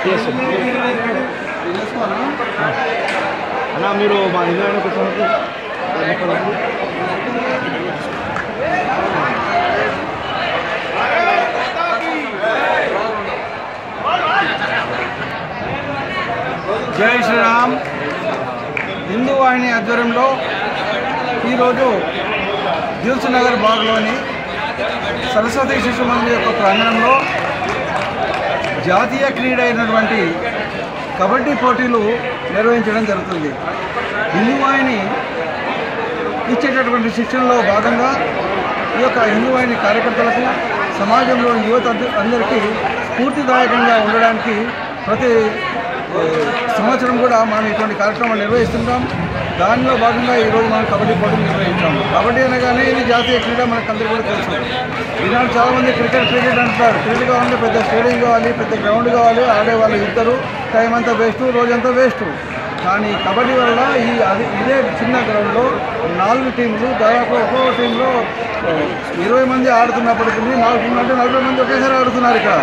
అన్న మీరు మా ఇంద్రాయణ కూర్చోండి జై శ్రీరామ్ హిందూ వాహిని ఆధ్వర్యంలో ఈరోజు దిల్సు నగర్ బాగ్లోని సరస్వతి శిశు మందిర్ యొక్క ప్రాంగణంలో జాతీయ క్రీడ అయినటువంటి కబడ్డీ పోటీలు నిర్వహించడం జరుగుతుంది హిందూ వాహిని ఇచ్చేటటువంటి శిక్షణలో భాగంగా ఈ యొక్క హిందూ వాహిని కార్యకర్తలకు సమాజంలోని యువత అంద- అందరికీ స్ఫూర్తిదాయకంగా ఉండడానికి ప్రతి ఏ, సంవత్సరం కూడా మనం ఇటువంటి కార్యక్రమాలు నిర్వహిస్తుంటాం దానిలో భాగంగా ఈరోజు మనం కబడ్డీ పోటీలు నిర్వహించాం కబడ్డీ అనగానే ఇది జాతీయ క్రీడ మనకు అందరూ కూడా తెలుసు ఈనాడు చాలామంది క్రికెట్ క్రికెట్ అంటున్నారు క్రికెట్ కావాలంటే పెద్ద స్టేడియం కావాలి పెద్ద గ్రౌండ్ కావాలి ఆడేవాళ్ళు ఇద్దరు టైం అంతా వేస్ట్ రోజంతా వేస్ట్ కానీ కబడ్డీ వల్ల ఈ అది ఇదే చిన్న గ్రౌండ్లో నాలుగు టీంలు దాదాపు ఒక్కో టీంలో ఆ, ఇరవై మంది ఆడుతున్నప్పటికీ నాలుగు టీంలు అంటే నలభై మంది ఒకేసారి ఆడుతున్నారు ఇక్కడ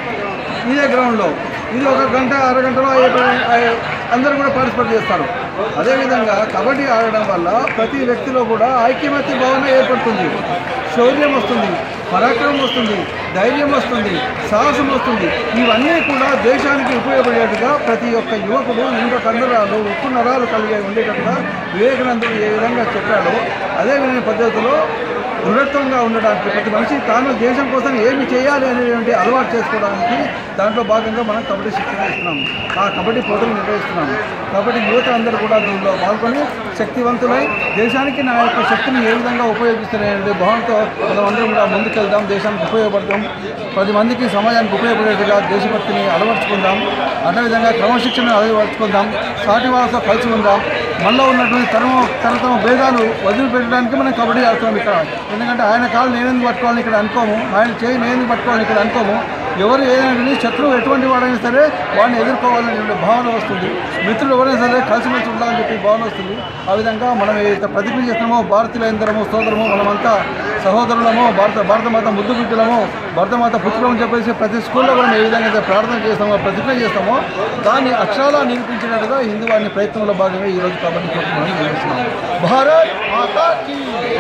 ఇదే గ్రౌండ్లో ఇది ఒక గంట అరగంటలో అయిపోయి- అయి- అందరూ కూడా పార్టిసిపేట్ చేస్తారు అదేవిధంగా కబడ్డీ ఆడడం వల్ల ప్రతి వ్యక్తిలో కూడా ఐక్యమత్య భావన ఏర్పడుతుంది శౌర్యం వస్తుంది పరాక్రమం వస్తుంది ధైర్యం వస్తుంది సాహసం వస్తుంది ఇవన్నీ కూడా దేశానికి ఉపయోగపడేట్టుగా ప్రతి ఒక్క యువకుడు ఇంత కండరాలు ఉప్పు నరాలు కలిగి ఉండేటట్టుగా వివేకానందుడు ఏ విధంగా చెప్పాడో అదే విధమైన పద్ధతిలో దృఢత్వంగా ఉండడానికి ప్రతి మనిషి తాను దేశం కోసం ఏమి చేయాలి అనేటువంటి అలవాటు చేసుకోవడానికి దాంట్లో భాగంగా మనం కబడ్డీ శిక్షణ ఇస్తున్నాం ఆ కబడ్డీ పోటీలు నిర్వహిస్తున్నాం కాబట్టి యువత అందరూ కూడా దీనిలో పాల్గొని శక్తివంతులై దేశానికి నా యొక్క శక్తిని ఏ విధంగా ఉపయోగిస్తున్న భావంతో మనం అందరం కూడా ముందుకెళ్దాం దేశానికి ఉపయోగపడతాం పది మందికి సమాజానికి ఉపయోగపడేట్టుగా దేశభక్తిని అలవర్చుకుందాం అదేవిధంగా క్రమశిక్షణ అలవర్చుకుందాం సాటి వాళ్ళతో కలిసి ఉందాం మనలో ఉన్నటువంటి తరమ తరతమ భేదాలు వదిలిపెట్టడానికి మనం కబడ్డీ ఆడుతున్నాం ఇక్కడ ఎందుకంటే ఆయన కాళ్ళు నేనెందుకు పట్టుకోవాలని ఇక్కడ అనుకోము ఆయన చేయి నేనెందుకు పట్టుకోవాలని ఇక్కడ అనుకోము ఎవరు ఏదైనా కానీ శత్రువు ఎటువంటి వాడైనా సరే వాడిని ఎదుర్కోవాలనే భావన వస్తుంది మిత్రులు ఎవరైనా సరే కలిసిమెలిసి ఉండాలని చెప్పి భావన వస్తుంది ఆ విధంగా మనం ఏదైతే ప్రతిజ్ఞ చేస్తున్నామో భారతీయులందరము సోదరము మనమంతా సహోదరులము భారత భారత మాత ముద్దు బిడ్డలము భారత మాత పుత్రులు అని చెప్పేసి ప్రతి స్కూల్లో కూడా మనం ఏ విధంగా అయితే ప్రార్థన చేస్తామో ప్రతిజ్ఞ చేస్తామో దాన్ని అక్షరాలా నిరూపించినట్టుగా హిందూ వారిని ప్రయత్నంలో భాగంగా ఈరోజు కబడ్డీ పోటీ మనం నిర్వహిస్తున్నాం భారత్ మాతా కీ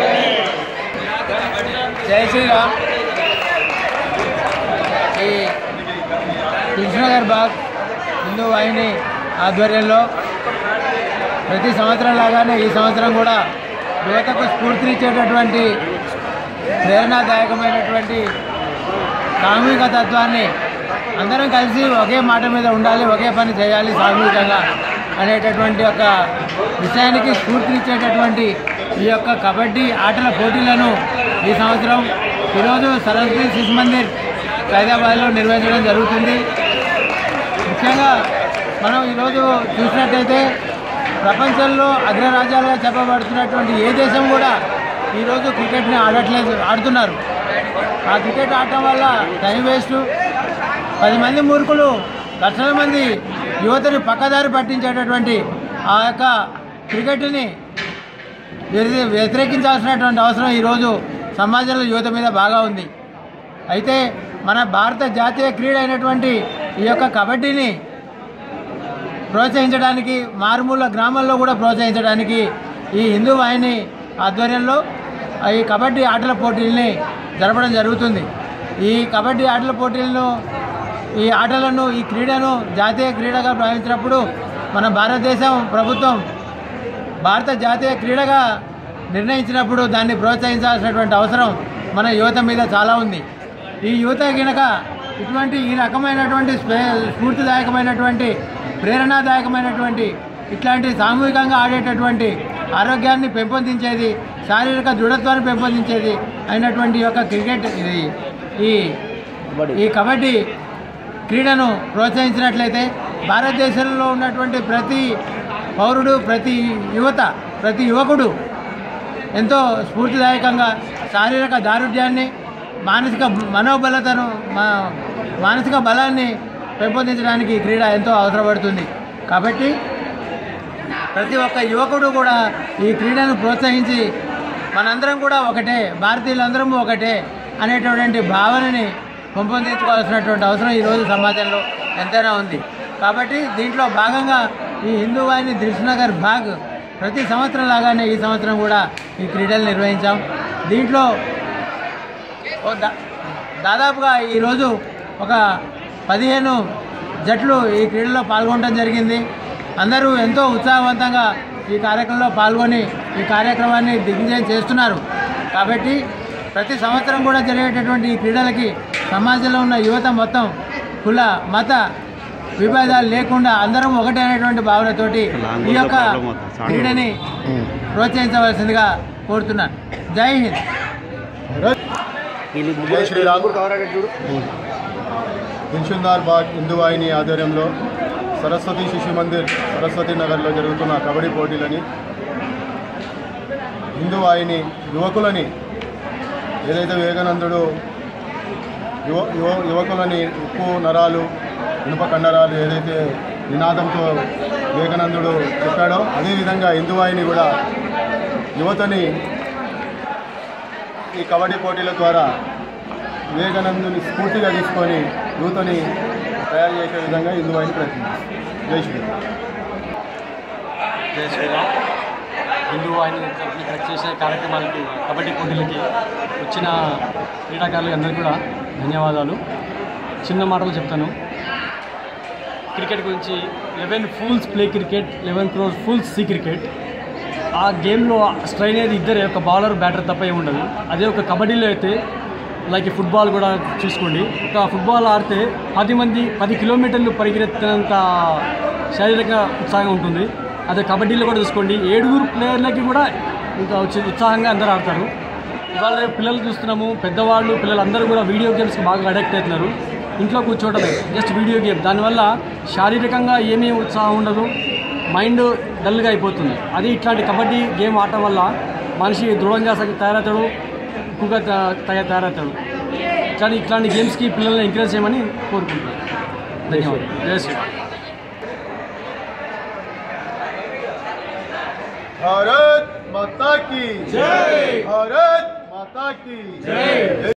జై శ్రీరామ్ ఈ కృష్ణనగర్ బాగ్ హిందూ వాహిని ఆధ్వర్యంలో ప్రతి సంవత్సరం లాగానే ఈ సంవత్సరం కూడా యువతకు స్ఫూర్తినిచ్చేటటువంటి ప్రేరణాదాయకమైనటువంటి సామూహిక తత్వాన్ని అందరం కలిసి ఒకే మాట మీద ఉండాలి ఒకే పని చేయాలి సామూహికంగా అనేటటువంటి ఒక విషయానికి స్ఫూర్తినిచ్చేటటువంటి ఈ యొక్క కబడ్డీ ఆటల పోటీలను ఈ సంవత్సరం ఈరోజు సరస్వతి శిశు మందిర్ హైదరాబాద్లో నిర్వహించడం జరుగుతుంది ముఖ్యంగా మనం ఈరోజు చూసినట్టయితే ప్రపంచంలో అగ్రరాజ్యాలుగా చెప్పబడుతున్నటువంటి ఏ దేశం కూడా ఈరోజు క్రికెట్ని ఆడట్లేదు ఆడుతున్నారు ఆ క్రికెట్ ఆడటం వల్ల టైం వేస్ట్ పది మంది మూర్ఖులు లక్షల మంది యువతని పక్కదారి పట్టించేటటువంటి ఆ యొక్క క్రికెట్ని వ్యతి- వ్యతిరేకించాల్సినటువంటి అవసరం ఈరోజు సమాజంలో యువత మీద బాగా ఉంది అయితే మన భారత జాతీయ క్రీడ అయినటువంటి ఈ యొక్క కబడ్డీని ప్రోత్సహించడానికి మారుమూల గ్రామాల్లో కూడా ప్రోత్సహించడానికి ఈ హిందూ వాహిని ఆధ్వర్యంలో ఈ కబడ్డీ ఆటల పోటీల్ని జరపడం జరుగుతుంది ఈ కబడ్డీ ఆటల పోటీలను ఈ ఆటలను ఈ క్రీడను జాతీయ క్రీడగా భావించినప్పుడు మన భారతదేశం ప్రభుత్వం భారత జాతీయ క్రీడగా నిర్ణయించినప్పుడు దాన్ని ప్రోత్సహించాల్సినటువంటి అవసరం మన యువత మీద చాలా ఉంది ఈ యువత గినక ఇటువంటి ఈ రకమైనటువంటి స్ఫే- స్ఫూర్తిదాయకమైనటువంటి ప్రేరణాదాయకమైనటువంటి ఇట్లాంటి సామూహికంగా ఆడేటటువంటి ఆరోగ్యాన్ని పెంపొందించేది శారీరక దృఢత్వాన్ని పెంపొందించేది అయినటువంటి యొక్క క్రికెట్ ఇది ఈ ఈ కబడ్డీ క్రీడను ప్రోత్సహించినట్లయితే భారతదేశంలో ఉన్నటువంటి ప్రతి పౌరుడు ప్రతి యువత ప్రతి యువకుడు ఎంతో స్ఫూర్తిదాయకంగా శారీరక దారుఢ్యాన్ని మానసిక మనోబలతను మా మానసిక బలాన్ని పెంపొందించడానికి ఈ క్రీడ ఎంతో అవసరపడుతుంది కాబట్టి ప్రతి ఒక్క యువకుడు కూడా ఈ క్రీడను ప్రోత్సహించి మనందరం కూడా ఒకటే భారతీయులందరం ఒకటే అనేటటువంటి భావనని పెంపొందించుకోవాల్సినటువంటి అవసరం ఈరోజు సమాజంలో ఎంతైనా ఉంది కాబట్టి దీంట్లో భాగంగా ఈ హిందూ వాహిని దిల్సునగర్ బాగ్ ప్రతి సంవత్సరం లాగానే ఈ సంవత్సరం కూడా ఈ క్రీడలు నిర్వహించాం దీంట్లో ఓ దా- దాదాపుగా ఈరోజు ఒక పదిహేను జట్లు ఈ క్రీడలో పాల్గొనడం జరిగింది అందరూ ఎంతో ఉత్సాహవంతంగా ఈ కార్యక్రమంలో పాల్గొని ఈ కార్యక్రమాన్ని దిగ్విజయం చేస్తున్నారు కాబట్టి ప్రతి సంవత్సరం కూడా జరిగేటటువంటి ఈ క్రీడలకి సమాజంలో ఉన్న యువత మొత్తం కుల మత విభేదాలు లేకుండా అందరం ఒకటే అనేటువంటి భావనతోటి ఈ యొక్క క్రీడని ప్రోత్సహించవలసిందిగా కోరుతున్నాను జై హింద్ జై శ్రీరామ్ దిల్షుందార్ బాగ్ హిందూ వాహిని ఆధ్వర్యంలో సరస్వతి శిశు మందిర్ సరస్వతి నగర్లో జరుగుతున్న కబడ్డీ పోటీలని హిందూ వాహిని యువకులని ఏదైతే వివేకానందుడు యువ యువ యువకులని ఉప్పు నరాలు ఇనుప కండరాలు ఏదైతే నినాదంతో వివేకానందుడు చెప్పాడో అదేవిధంగా హిందూ వాహిని కూడా యువతని ఈ కబడ్డీ పోటీల ద్వారా వివేకానందుని స్ఫూర్తిగా తీసుకొని యూతని తయారు చేసే విధంగా హిందూ వాహిని ప్రయత్నిస్తుంది జై శ్రీరామ్ జై శ్రీరామ్ హిందూ వాహిని ఇక్కడ చేసే కార్యక్రమాలకి కబడ్డీ పోటీలకి వచ్చిన క్రీడాకారులకి అందరికీ కూడా ధన్యవాదాలు చిన్న మాటలు చెప్తాను క్రికెట్ గురించి eleven fools play cricket eleven crores fools see cricket ఆ గేమ్లో స్ట్రైన్ అనేది ఇద్దరే ఒక బౌలర్ బ్యాటర్ తప్ప ఏమి ఉండదు అదే ఒక కబడ్డీలో అయితే లైక్ ఫుట్బాల్ కూడా చూసుకోండి ఒక ఫుట్బాల్ ఆడితే పది మంది పది కిలోమీటర్లు పరిగెత్తినంత శారీరక ఉత్సాహం ఉంటుంది అదే కబడ్డీలో కూడా చూసుకోండి ఏడుగురు ప్లేయర్లకి కూడా ఇంకా వచ్చి ఉత్సాహంగా అందరూ ఆడతారు ఇవాళ రేపు పిల్లలు చూస్తున్నాము పెద్దవాళ్ళు పిల్లలందరూ కూడా వీడియో గేమ్స్కి బాగా అడిక్ట్ అవుతున్నారు ఇంట్లో కూర్చోవడమే జస్ట్ వీడియో గేమ్ దానివల్ల శారీరకంగా ఏమీ ఉత్సాహం ఉండదు మైండ్ డల్గా అయిపోతుంది అది ఇట్లాంటి కబడ్డీ గేమ్ ఆడటం వల్ల మనిషి దృఢంగా సగ- తయారవుతాడు ఎక్కువగా త- తయ- తయారవుతాడు కానీ ఇట్లాంటి గేమ్స్కి పిల్లల్ని ఎంకరేజ్ చేయమని కోరుకుంటున్నాను ధన్యవాదాలు జయ శ్రీరామ్ భారత్ మాతా కీ జై భారత్ మాతా కీ జై